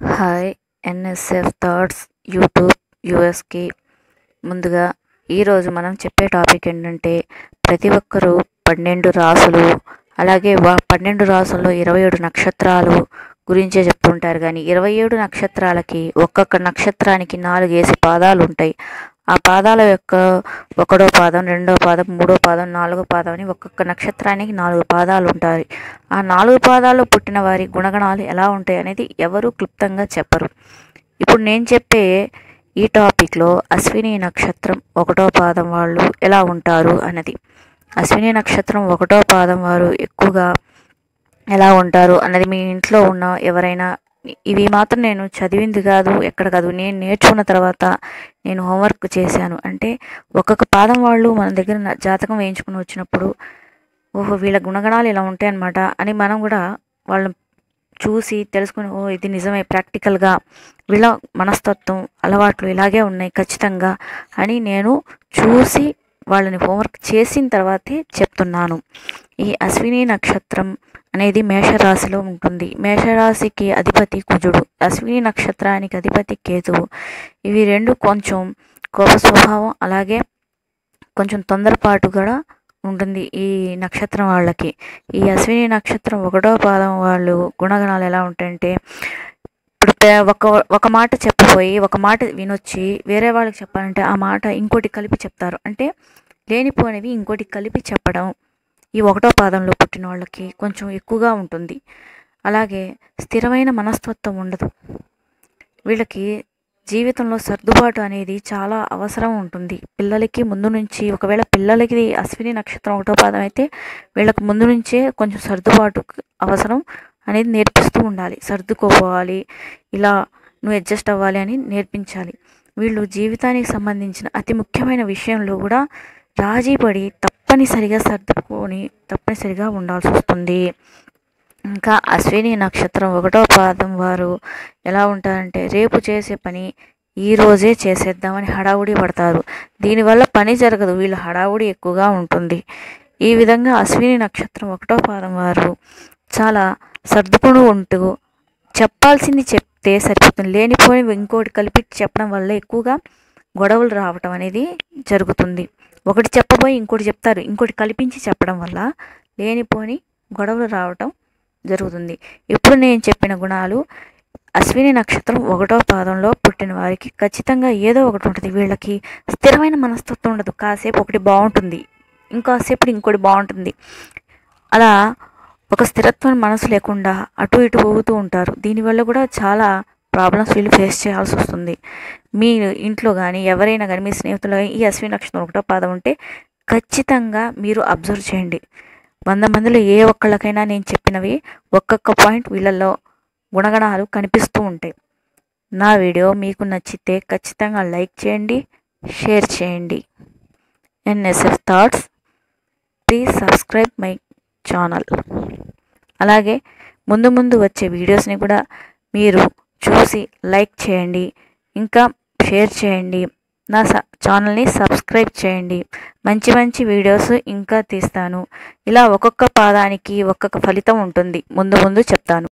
hi NSF thoughts YouTube యూఎస్కి ముందుగా ఈరోజు మనం చెప్పే టాపిక్ ఏంటంటే ప్రతి ఒక్కరూ పన్నెండు రాసులు అలాగే వా పన్నెండు రాసుల్లో ఇరవై ఏడు నక్షత్రాలు గురించే చెప్తుంటారు కానీ ఇరవై ఏడు నక్షత్రాలకి ఒక్కొక్క నక్షత్రానికి నాలుగేసి పాదాలు ఉంటాయి ఆ పాదాల యొక్క ఒకటో పాదం రెండో పాదం మూడో పాదం నాలుగో పాదం అని ఒక్కొక్క నక్షత్రానికి నాలుగు పాదాలు ఉంటాయి ఆ నాలుగు పాదాల్లో పుట్టిన వారి గుణగణాలు ఎలా ఉంటాయి అనేది ఎవరు క్లుప్తంగా చెప్పరు ఇప్పుడు నేను చెప్పే ఈ టాపిక్లో అశ్విని నక్షత్రం ఒకటో పాదం వాళ్ళు ఎలా ఉంటారు అన్నది అశ్విని నక్షత్రం ఒకటో పాదం వారు ఎక్కువగా ఎలా ఉంటారు అన్నది మీ ఇంట్లో ఉన్న ఎవరైనా ఇవి మాత్రం నేను చదివింది కాదు ఎక్కడ కాదు నేను నేర్చుకున్న తర్వాత నేను హోంవర్క్ చేశాను అంటే ఒక్కొక్క పాదం వాళ్ళు మన దగ్గర న- జాతకం వేయించుకుని వచ్చినప్పుడు ఓహో వీళ్ళ గుణగణాలు ఇలా ఉంటాయి అన్నమాట అని మనం కూడా వాళ్ళని చూసి తెలుసుకుని ఓ ఇది నిజమే ప్రాక్టికల్గా వీళ్ళ మనస్తత్వం అలవాట్లు ఇలాగే ఉన్నాయి ఖచ్చితంగా అని నేను చూసి వాళ్ళని హోంవర్క్ చేసిన తర్వాతే చెప్తున్నాను ఈ అశ్విని నక్షత్రం అనేది మేషరాశిలో ఉంటుంది మేషరాశికి అధిపతి కుజుడు అశ్విని నక్షత్రానికి అధిపతి కేతువు ఇవి రెండు కొంచెం కోప స్వభావం అలాగే కొంచెం తొందరపాటు కూడా ఉంటుంది ఈ నక్షత్రం వాళ్ళకి ఈ అశ్విని నక్షత్రం ఒకటో పాదం వాళ్ళు గుణగణాలు ఎలా ఉంటాయంటే ఇప్పుడు పే- ఒక ఒక మాట చెప్పబోయి ఒక మాట వినొచ్చి వేరే వాళ్ళకి చెప్పాలంటే ఆ మాట ఇంకోటి కలిపి చెప్తారు అంటే లేనిపోనివి ఇంకోటి కలిపి చెప్పడం ఈ ఒకటో పాదంలో పుట్టిన వాళ్ళకి కొంచెం ఎక్కువగా ఉంటుంది అలాగే స్థిరమైన మనస్తత్వం ఉండదు వీళ్ళకి జీవితంలో సర్దుబాటు అనేది చాలా అవసరం ఉంటుంది పిల్లలకి ముందు నుంచి ఒకవేళ పిల్లలకి అశ్విని నక్షత్రం ఒకటో పాదం అయితే వీళ్ళకి ముందు నుంచే కొంచెం సర్దుబాటు అవసరం అనేది నేర్పిస్తూ ఉండాలి సర్దుకోపోవాలి ఇలా నువ్వు అడ్జస్ట్ అవ్వాలి అని నేర్పించాలి వీళ్ళు జీవితానికి సంబంధించిన అతి ముఖ్యమైన విషయంలో కూడా రాజీ పడి తప్పనిసరిగా సర్దుకొని తప్పనిసరిగా ఉండాల్సి వస్తుంది ఇంకా అశ్విని నక్షత్రం ఒకటో పాదం వారు ఎలా ఉంటారంటే రేపు చేసే పని ఈ రోజే చేసేద్దామని హడావుడి పడతారు దీనివల్ల పని జరగదు వీళ్ళ హడావుడి ఎక్కువగా ఉంటుంది ఈ విధంగా అశ్విని నక్షత్రం ఒకటో పాదం వారు చాలా సర్దుకుని ఉంటూ చెప్పాల్సింది చెప్తే సరిపోతుంది లేనిపోని ఇంకోటి కలిపి చెప్పడం వల్ల ఎక్కువగా గొడవలు రావటం అనేది జరుగుతుంది ఒకటి చెప్పబోయి ఇంకోటి చెప్తారు ఇంకోటి కల్పించి చెప్పడం వల్ల లేనిపోని గొడవలు రావటం జరుగుతుంది ఇప్పుడు నేను చెప్పిన గుణాలు అశ్విని నక్షత్రం ఒకటో పాదంలో పుట్టిన వారికి ఖచ్చితంగా ఏదో ఒకటి ఉంటుంది వీళ్ళకి స్థిరమైన మనస్తత్వం ఉండదు కాసేపు ఒకటి బాగుంటుంది ఇంకాసేపు ఇంకోటి బాగుంటుంది అలా ఒక స్థిరత్వం మనసు లేకుండా అటు ఇటు పోతూ ఉంటారు దీనివల్ల కూడా చాలా ప్రాబ్లమ్స్ వీళ్ళు ఫేస్ చేయాల్సి వస్తుంది మీ ఇంట్లో కానీ ఎవరైనా కానీ మీ స్నేహితులు కానీ ఈ అశ్విని నక్షత్రం ఒకటో పాదం ఉంటే ఖచ్చితంగా మీరు అబ్జర్వ్ చేయండి వంద మందిలో ఏ ఒక్కళ్ళకైనా నేను చెప్పినవి ఒక్కొక్క పాయింట్ వీళ్ళల్లో గుణగణాలు కనిపిస్తూ ఉంటాయి నా వీడియో మీకు నచ్చితే ఖచ్చితంగా లైక్ చేయండి షేర్ చేయండి NSF thoughts please subscribe my channel అలాగే ముందు ముందు వచ్చే వీడియోస్ని కూడా మీరు చూసి లైక్ చేయండి ఇంకా షేర్ చేయండి నా స ఛానల్ని సబ్స్క్రైబ్ చేయండి మంచి మంచి వీడియోస్ ఇంకా తీస్తాను ఇలా ఒక్కొక్క పాదానికి ఒక్కొక్క ఫలితం ఉంటుంది ముందు ముందు చెప్తాను